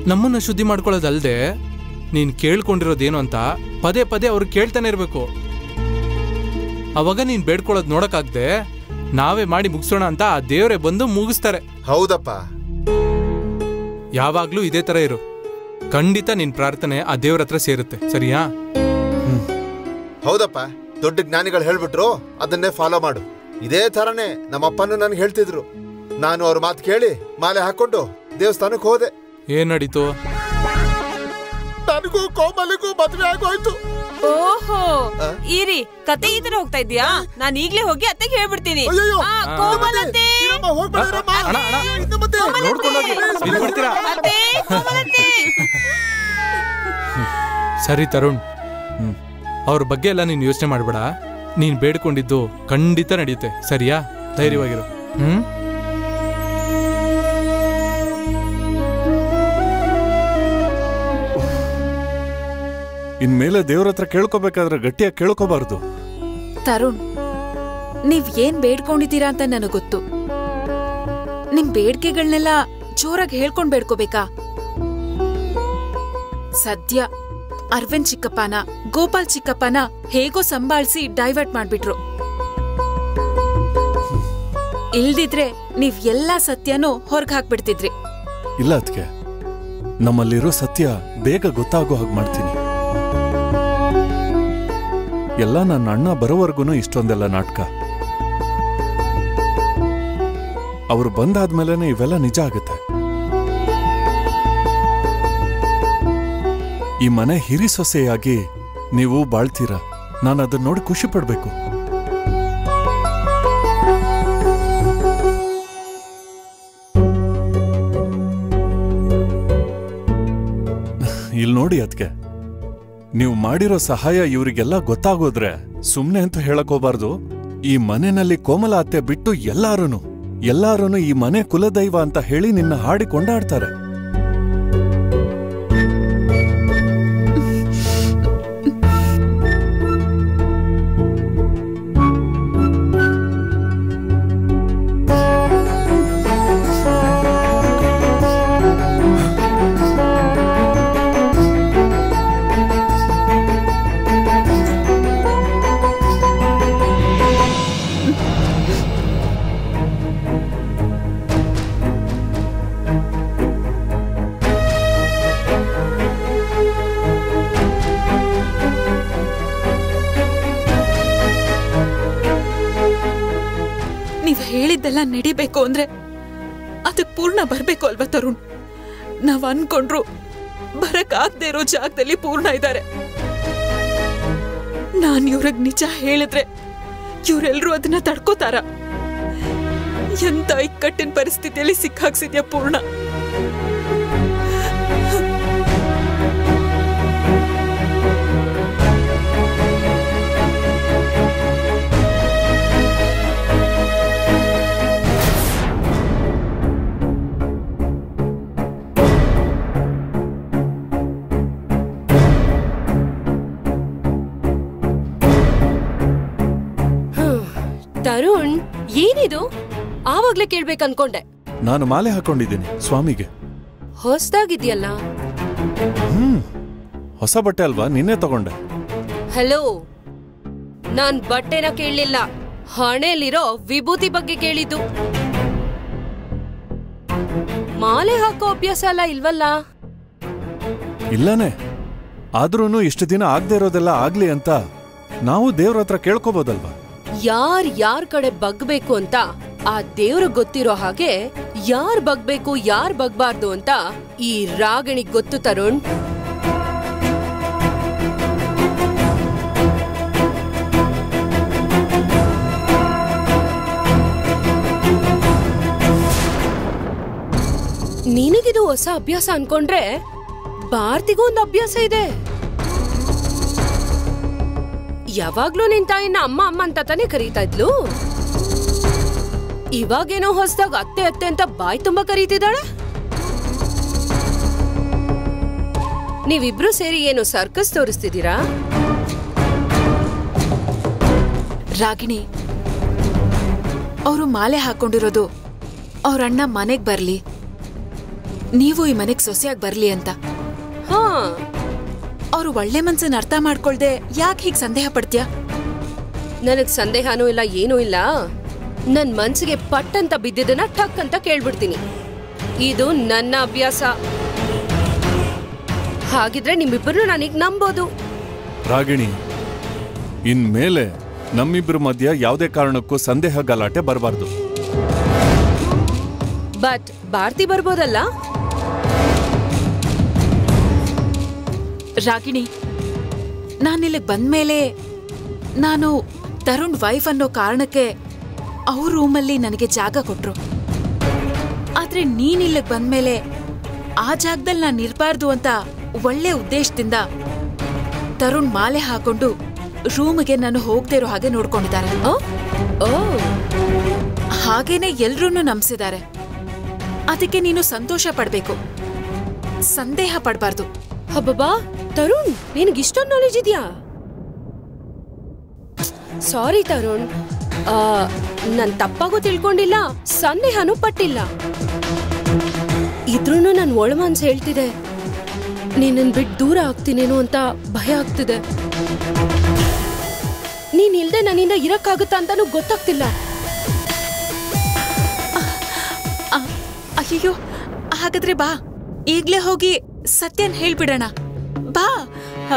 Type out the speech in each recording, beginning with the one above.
ನಮ್ಮನ್ನ ಶುದ್ಧಿ ಮಾಡ್ಕೊಳ್ಳೋದಲ್ದೆ ನೀನ್ ಕೇಳ್ಕೊಂಡಿರೋದೇನು ಅಂತ ಪದೇ ಪದೇ ಅವ್ರು ಕೇಳ್ತಾನೆ ಇರ್ಬೇಕು ಅವಾಗ ನೀನ್ ಬೇಡ್ಕೊಳ್ಳೋದು ನೋಡಕ್ಕಾಗ್ದೆ ನಾವೇ ಮಾಡಿ ಮುಗಿಸೋಣ ಅಂತ ಆ ದೇವರೇ ಬಂದು ಮುಗಿಸ್ತಾರೆ ಹೌದಪ್ಪ ಯಾವಾಗ್ಲೂ ಇದೇ ತರ ಇರು ಖಂಡಿತ ನಿನ್ ಪ್ರಾರ್ಥನೆ ಆ ದೇವ್ರ ಹತ್ರ ಸೇರುತ್ತೆ ಸರಿಯಾ ಹೌದಪ್ಪ ದೊಡ್ಡ ಜ್ಞಾನಿಗಳು ಹೇಳ್ಬಿಟ್ರು ಅದನ್ನೇ ಫಾಲೋ ಮಾಡು ಇದೇ ತರನೇ ನಮ್ಮಪ್ಪನು ನನ್ಗೆ ಹೇಳ್ತಿದ್ರು ನಾನು ಅವ್ರ ಮಾತು ಕೇಳಿ ಮಾಲೆ ಹಾಕೊಂಡು ದೇವಸ್ಥಾನಕ್ಕೆ ಹೋದೆ ಏನ್ ನಡೀತು ನನಗೂ ಕೋಮಲಿಗೂ ಮದ್ವೆ ಆಗೋಯ್ತು ಓಹೋ ಇರಿ ಕತೆ ಈ ತರ ಹೋಗ್ತಾ ಇದ್ಯಾ ನಾನ್ ಈಗ್ಲೇ ಹೋಗಿ ಅತ್ತೆಗೆ ಹೇಳ್ಬಿಡ್ತೀನಿ ಅಯ್ಯಯ್ಯೋ, ಆ, ಕೋಮಲತ್ತೆ! ಇರಮ್ಮ, ಹೋಗ್ಬೇಡ ಇರಮ್ಮ. ಅಣ್ಣ, ಅಣ್ಣ. ಇನ್ನು ಮತ್ತೆ. ನೋಡ್ಕೊಂಡೋಗಿ ಇಲ್ಲಿ ಬಿಡ್ತೀರಾ ಅತ್ತೆ, ಕೋಮಲತ್ತೆ! ಸರಿ ತರುಣ್ ಅವ್ರ ಬಗ್ಗೆ ಎಲ್ಲ ನೀನು ಯೋಚನೆ ಮಾಡಬೇಡ ನೀನ್ ಬೇಡ್ಕೊಂಡಿದ್ದು ಖಂಡಿತ ನಡೆಯುತ್ತೆ ಸರಿಯಾ ಧೈರ್ಯವಾಗಿರು ಹ್ಮ್ ಇನ್ಮೇಲೆ ದೇವ್ರ ಹತ್ರ ಕೇಳ್ಕೊಬೇಕಾದ್ರೆ ಗಟ್ಟಿಯಾಗಿ ಕೇಳ್ಕೋಬಾರ್ದು ತರುಣ್ ನೀವ್ ಏನ್ ಬೇಡ್ಕೊಂಡಿದ್ದೀರಾ ಅಂತ ನನಗ್ ಗೊತ್ತು ನಿಮ್ ಬೇಡ್ಕೆಗಳ್ನೆಲ್ಲ ಜೋರಾಗಿ ಹೇಳ್ಕೊಂಡ್ ಬೇಡ್ಕೋಬೇಕಾ ಸದ್ಯ ಅರವಿಂದ್ ಚಿಕ್ಕಪ್ಪನ ಗೋಪಾಲ್ ಚಿಕ್ಕಪ್ಪನ ಹೇಗೋ ಸಂಭಾಳ್ಸಿ ಡೈವರ್ಟ್ ಮಾಡ್ಬಿಟ್ರು ಇಲ್ದಿದ್ರೆ ನೀವ್ ಎಲ್ಲಾ ಸತ್ಯನೂ ಹೊರ್ಗ್ ಹಾಕ್ಬಿಡ್ತಿದ್ರಿ ಇಲ್ಲ ಅದಕ್ಕೆ ನಮ್ಮಲ್ಲಿರೋ ಸತ್ಯ ಬೇಗ ಗೊತ್ತಾಗೋ ಹಾಗೆ ಮಾಡ್ತೀನಿ ಎಲ್ಲ ನನ್ನ ಅಣ್ಣ ಬರೋವರೆಗೂ ಇಷ್ಟೊಂದೆಲ್ಲ ನಾಟಕ ಅವ್ರು ಬಂದಾದ್ಮೇಲೆ ಇವೆಲ್ಲ ನಿಜ ಆಗುತ್ತೆ ಈ ಮನೆ ಹಿರಿ ಸೊಸೆಯಾಗಿ ನೀವು ಬಾಳ್ತೀರಾ ನಾನು ಅದನ್ನ ನೋಡಿ ಖುಷಿ ಪಡ್ಬೇಕು ಇಲ್ಲಿ ನೋಡಿ ಅದಕ್ಕೆ ನೀವು ಮಾಡಿರೋ ಸಹಾಯ ಇವರಿಗೆಲ್ಲ ಗೊತ್ತಾಗೋದ್ರೆ ಸುಮ್ನೆ ಅಂತ ಹೇಳಕ್ ಹೋಗ್ಬಾರ್ದು ಈ ಮನೆಯಲ್ಲಿ ಕೋಮಲ ಅತ್ತೆ ಬಿಟ್ಟು ಎಲ್ಲಾರೂನು ಎಲ್ಲಾರೂನು ಈ ಮನೆ ಕುಲದೈವ ಅಂತ ಹೇಳಿ ನಿನ್ನ ಹಾಡಿ ಕೊಂಡಾಡ್ತಾರೆ ನೀವ್ ಹೇಳಿದ್ದೆಲ್ಲ ನಡಿಬೇಕು ಅಂದ್ರೆ ಅದಕ್ ಪೂರ್ಣ ಬರ್ಬೇಕು ಅಲ್ವಾ ತರುಣ್ ನಾವ್ ಅನ್ಕೊಂಡ್ರು ಬರಕ್ ಆಗದೆ ಇರೋ ಜಾಗದಲ್ಲಿ ಪೂರ್ಣ ಇದ್ದಾರೆ ನಾನ್ ಇವ್ರಿಗ್ ನಿಜ ಹೇಳಿದ್ರೆ ಇವ್ರೆಲ್ರೂ ಅದನ್ನ ತಡ್ಕೋತಾರ ಎಂತ ಇಕ್ಕಟ್ಟಿನ ಪರಿಸ್ಥಿತಿಯಲ್ಲಿ ಸಿಕ್ಕಾಕ್ಸಿದ್ಯಾ ಪೂರ್ಣ ತರುಣ್ ಏನಿದು ಆವಾಗ್ಲೇ ಕೇಳ್ಬೇಕು ಅನ್ಕೊಂಡೆ ನಾನು ಮಾಲೆ ಹಾಕೊಂಡಿದ್ದೀನಿ ಸ್ವಾಮಿಗೆ ಹೊಸ್ದಾಗಿದ್ಯಲ್ಲ ಹ್ಮ್ ಹೊಸ ಬಟ್ಟೆ ಅಲ್ವಾ ನಿನ್ನೆ ತಗೊಂಡೆ ಹಲೋ ನಾನ್ ಬಟ್ಟೆನ ಕೇಳಲಿಲ್ಲ ಹಣೆಲಿರೋ ವಿಭೂತಿ ಬಗ್ಗೆ ಕೇಳಿದ್ದು ಮಾಲೆ ಹಾಕೋ ಅಭ್ಯಾಸ ಎಲ್ಲ ಇಲ್ವಲ್ಲ ಇಲ್ಲನೇ ಆದ್ರೂನು ಇಷ್ಟು ದಿನ ಆಗದೆ ಇರೋದೆಲ್ಲ ಆಗ್ಲಿ ಅಂತ ನಾವು ದೇವ್ರ ಹತ್ರ ಕೇಳ್ಕೋಬೋದಲ್ವಾ ಯಾರ್ ಯಾರ್ ಕಡೆ ಬಗ್ಬೇಕು ಅಂತ ಆ ದೇವ್ರ ಗೊತ್ತಿರೋ ಹಾಗೆ ಯಾರ್ ಬಗ್ಬೇಕು ಯಾರ್ ಬಗ್ಬಾರ್ದು ಅಂತ ಈ ರಾಗಣಿಗ್ ಗೊತ್ತು ತರುಣ್ ನಿನಗಿದು ಹೊಸ ಅಭ್ಯಾಸ ಅನ್ಕೊಂಡ್ರೆ ಭಾರತಿಗೂ ಒಂದು ಅಭ್ಯಾಸ ಇದೆ ಯಾವಾಗ್ಲೂ ನಿನ್ ತಾಯಿನ ಅಮ್ಮ ಅಮ್ಮ ಅಂತ ತಾನೇ ಕರೀತಾ ಇದ್ಲು ಇವಾಗೇನೋ ಹೊಸ್ದಾಗ ಅತ್ತೆ ಅತ್ತೆ ಅಂತ ಬಾಯಿ ತುಂಬಾ ಕರೀತಿದ್ದಾಳೆ ನೀವಿಬ್ರು ಸೇರಿ ಏನು ಸರ್ಕಸ್ ತೋರಿಸ್ತಿದ್ದೀರಾ ರಾಗಿಣಿ ಅವರು ಮಾಲೆ ಹಾಕೊಂಡಿರೋದು ಅವ್ರ ಅಣ್ಣ ಮನೆಗ್ ಬರ್ಲಿ ನೀವು ಈ ಮನೆಗ್ ಸೊಸೆಯಾಗಿ ಬರ್ಲಿ ಅಂತ ಹಾ ಅವ್ರು ಒಳ್ಳೆ ಮನ್ಸನ್ನ ಅರ್ಥ ಮಾಡ್ಕೊಳ್ದೆ ಯಾಕೆ ಹೀಗ್ ಸಂದೇಹ ಪಡ್ತೀಯಾ ನನಗ್ ಸಂದೇಹನೂ ಇಲ್ಲ ಏನೂ ಇಲ್ಲ ನನ್ ಮನ್ಸಿಗೆ ಪಟ್ ಅಂತ ಬಿದ್ದಿದ್ದನ್ನ ಠಕ್ ಅಂತ ಕೇಳ್ಬಿಡ್ತೀನಿ ಇದು ನನ್ನ ಅಭ್ಯಾಸ ಹಾಗಿದ್ರೆ ನಿಮ್ಮಿಬ್ಬರು ನನಗ್ ನಂಬೋದು ರಾಗಿಣಿ ಇನ್ಮೇಲೆ ನಮ್ಮಿಬ್ರ ಮಧ್ಯ ಯಾವುದೇ ಕಾರಣಕ್ಕೂ ಸಂದೇಹ ಗಲಾಟೆ ಬರಬಾರ್ದು ಬಟ್ ಭಾರತಿ ಬರ್ಬೋದಲ್ಲ ರಾಗಿಣಿ ನಾನಿಲ್ಲಿಗ್ ಬಂದ್ಮೇಲೆ ನಾನು ತರುಣ್ ವೈಫ್ ಅನ್ನೋ ಕಾರಣಕ್ಕೆ ಅವ್ರ ರೂಮಲ್ಲಿ ನನಗೆ ಜಾಗ ಕೊಟ್ರು ಆದ್ರೆ ನೀನ್ ಇಲ್ಲಿಗ್ ಬಂದ್ಮೇಲೆ ಆ ಜಾಗದಲ್ಲಿ ನಾನು ಇರಬಾರ್ದು ಅಂತ ಒಳ್ಳೆ ಉದ್ದೇಶದಿಂದ ತರುಣ್ ಮಾಲೆ ಹಾಕೊಂಡು ರೂಮ್ಗೆ ನಾನು ಹೋಗದೆ ಇರೋ ಹಾಗೆ ನೋಡ್ಕೊಂಡಿದ್ದಾರೆ ಆ? ಓ ಹಾಗೇನೆ ಎಲ್ರೂ ನಂಬಿಸಿದ್ದಾರೆ ಅದಕ್ಕೆ ನೀನು ಸಂತೋಷ ಪಡ್ಬೇಕು ಸಂದೇಹ ಪಡ್ಬಾರ್ದು ಹಬ್ಬಬಾ ತರುಣ್ ನಿನಗೆ ಇಷ್ಟೊಂದು ನಾಲೆಜ್ ಇದೆಯಾ ಸಾರಿ ತರುಣ್ ಆ, ನಾನ್ ತಪ್ಪಾಗೂ ತಿಳ್ಕೊಂಡಿಲ್ಲ ಸಂದೇಹನೂ ಪಟ್ಟಿಲ್ಲ ಇದ್ರೂನು ನನ್ ಒಳ ಮನ್ಸು ಹೇಳ್ತಿದೆ ನೀನನ್ ಬಿಟ್ಟು ದೂರ ಆಗ್ತೀನೇನೋ ಅಂತ ಭಯ ಆಗ್ತಿದೆ ನೀನ್ ಇಲ್ದೆ ನನ್ನಿಂದ ಇರಕ್ಕಾಗುತ್ತಾ ಅಂತಾನೂ ಗೊತ್ತಾಗ್ತಿಲ್ಲ ಆ, ಅಯ್ಯಯ್ಯೋ ಹಾಗಾದ್ರೆ ಬಾ ಈಗ್ಲೇ ಹೋಗಿ ಸತ್ಯನ್ ಹೇಳ್ಬಿಡೋಣ ಬಾ ಆ,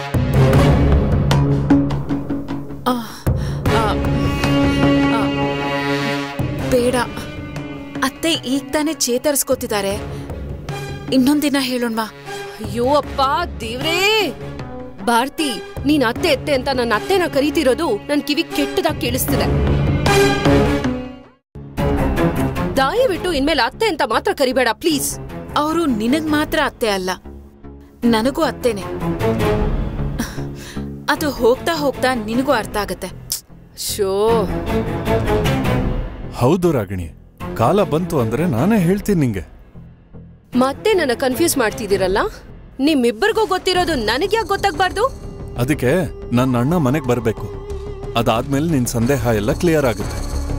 ಆ, ಆ, ಆ, ಬೇಡ ಅತ್ತೆ ಈಗ ತಾನೇ ಚೇತರಿಸ್ಕೋತಿದ್ದಾರೆ ಇನ್ನೊಂದಿನ ಹೇಳೋಣ್ವಾ ಅಯ್ಯೋ ಅಪ್ಪ ದೇವ್ರೇ ಭಾರತಿ ನೀನ್ ಅತ್ತೆ ಅತ್ತೆ ಅಂತ ನನ್ನ ಅತ್ತೆನ ಕರೀತಿರೋದು ನನ್ ಕಿವಿ ಕೆಟ್ಟದಾಗಿ ಕೇಳಿಸ್ತಿದೆ ದಯವಿಟ್ಟು ಇನ್ಮೇಲೆ ಅತ್ತೆ ಅಂತ ಮಾತ್ರ ಕರಿಬೇಡ ಪ್ಲೀಸ್ ಅವರು ನಿನಗ್ ಮಾತ್ರ ಅತ್ತೆ ಅಲ್ಲ ನನಗೂ ಅತ್ತೆನೆ ಅದು ಹೋಗ್ತಾ ಹೋಗ್ತಾ ನಿನಗೂ ಅರ್ಥ ಆಗತ್ತೆ ಶೋ ಹೌದು ರಾಗಿಣಿ ಕಾಲ ಬಂತು ಅಂದ್ರೆ ನಾನೇ ಹೇಳ್ತೀನಿ ನಿಂಗೆ ಮತ್ತೆ ನನ್ನ ಕನ್ಫ್ಯೂಸ್ ಮಾಡ್ತಿದ್ದೀರಲ್ಲ ನಿಮ್ಮಿಬ್ಬರಿಗೂ ಗೊತ್ತಿರೋದು ನನಗ್ ಯಾಕೆ ಗೊತ್ತಾಗ್ಬಾರ್ದು ಅದಕ್ಕೆ ನನ್ನ ಅಣ್ಣ ಮನೆಗೆ ಬರಬೇಕು ಅದಾದ್ಮೇಲೆ ನಿನ್ ಸಂದೇಹ ಎಲ್ಲ ಕ್ಲಿಯರ್ ಆಗುತ್ತೆ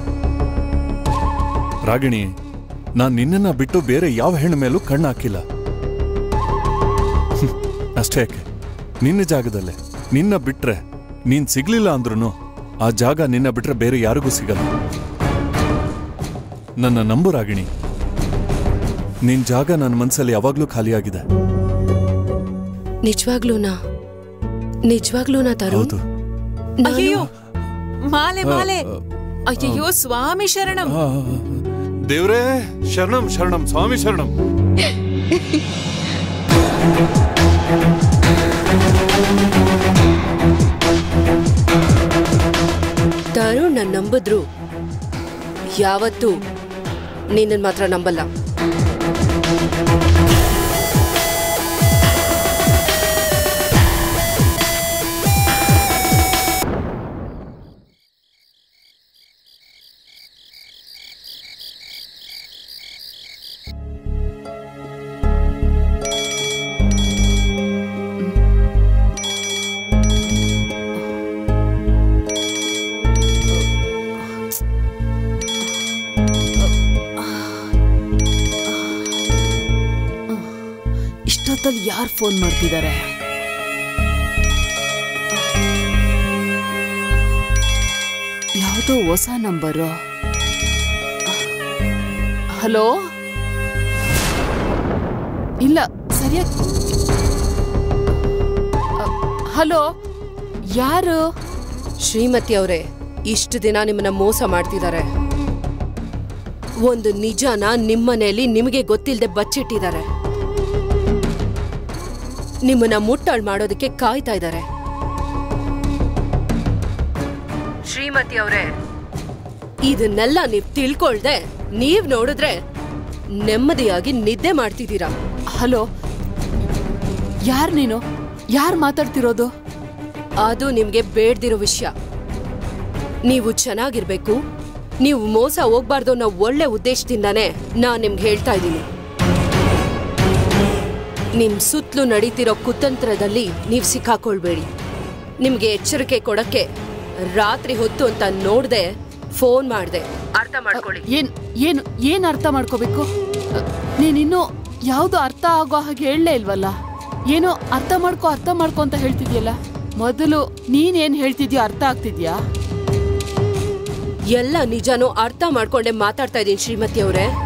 ರಾಗಿಣಿ ನಾನ್ ನಿನ್ನನ್ನ ಬಿಟ್ಟು ಬೇರೆ ಯಾವ ಹೆಣ್ಣು ಮೇಲೂ ಕಣ್ಣು ಹಾಕಿಲ್ಲ ಹ್ಮ್, ಅಷ್ಟೇ ಯಾಕೆ ನಿನ್ನ ಜಾಗದಲ್ಲೇ ನಿನ್ನ ಬಿಟ್ರೆ ನೀನ್ ಸಿಗ್ಲಿಲ್ಲ ಅಂದ್ರೂ ಆ ಜಾಗ ನಿನ್ನ ಬಿಟ್ರೆ ಬೇರೆ ಯಾರಿಗೂ ಸಿಗಲ್ಲ ನನ್ನ ನಂಬು ರಾಗಿಣಿ ನಿನ್ ಜಾಗ ನನ್ನ ಮನ್ಸಲ್ಲಿ ಯಾವಾಗ್ಲೂ ಖಾಲಿಯಾಗಿದೆ ನಿಜವಾಗ್ಲೂನಾ ನಿಜವಾಗ್ಲೂನಾ ತರುಣ್ ಹೌದು ನಾನು- ಅಯ್ಯಯ್ಯೋ ಮಾಲೆ ಮಾಲೆ ಅಯ್ಯಯ್ಯೋ ಸ್ವಾಮಿ ಶರಣಂ ಆ, ದೇವ್ರೇ ಶರಣಂ ಶರಣಂ ಸ್ವಾಮಿ ಶರಣಂ ತರುಣ್ ನನ್ನ ನಂಬಿದ್ರು ಯಾವತ್ತೂ ನಿನ್ನನ್ ಮಾತ್ರ ನಂಬಲ್ಲ ಇಷ್ಟೊತ್ತಲ್ಲಿ ಯಾರು ಫೋನ್ ಮಾಡ್ತಿದ್ದಾರೆ ಯಾವುದೋ ಹೊಸ ನಂಬರು ಹಲೋ ಇಲ್ಲ ಸರಿಯಾಗಿ ಹಲೋ ಯಾರು ಶ್ರೀಮತಿ ಅವರೇ ಇಷ್ಟು ದಿನ ನಿಮ್ಮನ್ನ ಮೋಸ ಮಾಡ್ತಿದ್ದಾರೆ ಒಂದು ನಿಜಾನ ನಿಮ್ಮನೆಯಲ್ಲಿ ನಿಮಗೆ ಗೊತ್ತಿಲ್ಲದೆ ಬಚ್ಚಿಟ್ಟಿದ್ದಾರೆ ನಿಮ್ಮನ್ನ ಮುಟ್ಟಾಳ್ ಮಾಡೋದಕ್ಕೆ ಕಾಯ್ತಾ ಇದ್ದಾರೆ ಶ್ರೀಮತಿ ಅವರೇ ಇದನ್ನೆಲ್ಲ ನೀವ್ ತಿಳ್ಕೊಳ್ದೆ ನೀವ್ ನೋಡಿದ್ರೆ ನೆಮ್ಮದಿಯಾಗಿ ನಿದ್ದೆ ಮಾಡ್ತಿದ್ದೀರಾ ಹಲೋ ಯಾರು ನೀನು ಯಾರು ಮಾತಾಡ್ತಿರೋದು ಅದು ನಿಮ್ಗೆ ಬೇಡ್ದಿರೋ ವಿಷಯ ನೀವು ಚೆನ್ನಾಗಿರ್ಬೇಕು ನೀವು ಮೋಸ ಹೋಗ್ಬಾರ್ದು ಅನ್ನೋ ಒಳ್ಳೆ ಉದ್ದೇಶದಿಂದಾನೇ ನಾನ್ ನಿಮ್ಗೆ ಹೇಳ್ತಾ ಇದ್ದೀನಿ ನಿಮ್ ಸುತ್ತಲೂ ನಡೀತಿರೋ ಕುತಂತ್ರದಲ್ಲಿ ನೀವ್ ಸಿಕ್ಕಾಕೊಳ್ಬೇಡಿ ನಿಮ್ಗೆ ಎಚ್ಚರಿಕೆ ಕೊಡಕ್ಕೆ ರಾತ್ರಿ ಹೊತ್ತು ಅಂತ ನೋಡ್ದೆ ಫೋನ್ ಮಾಡ್ದೆ ಅರ್ಥ ಮಾಡ್ಕೊಳ್ಳಿ ಏನ್ ಏನು ಏನ್ ಅರ್ಥ ಮಾಡ್ಕೋಬೇಕು ನೀನಿನ್ನೂ ಯಾವ್ದು ಅರ್ಥ ಆಗೋ ಹಾಗೆ ಹೇಳಲೇ ಇಲ್ವಲ್ಲ ಏನೋ ಅರ್ಥ ಮಾಡ್ಕೊ ಅರ್ಥ ಮಾಡ್ಕೊ ಅಂತ ಹೇಳ್ತಿದ್ಯಲ್ಲ ಮೊದಲು ನೀನ್ ಏನ್ ಹೇಳ್ತಿದ್ಯೋ ಅರ್ಥ ಆಗ್ತಿದ್ಯಾ ಎಲ್ಲ ನಿಜನೂ ಅರ್ಥ ಮಾಡ್ಕೊಂಡೆ ಮಾತಾಡ್ತಾ ಇದೀನಿ ಶ್ರೀಮತಿ ಅವ್ರೆ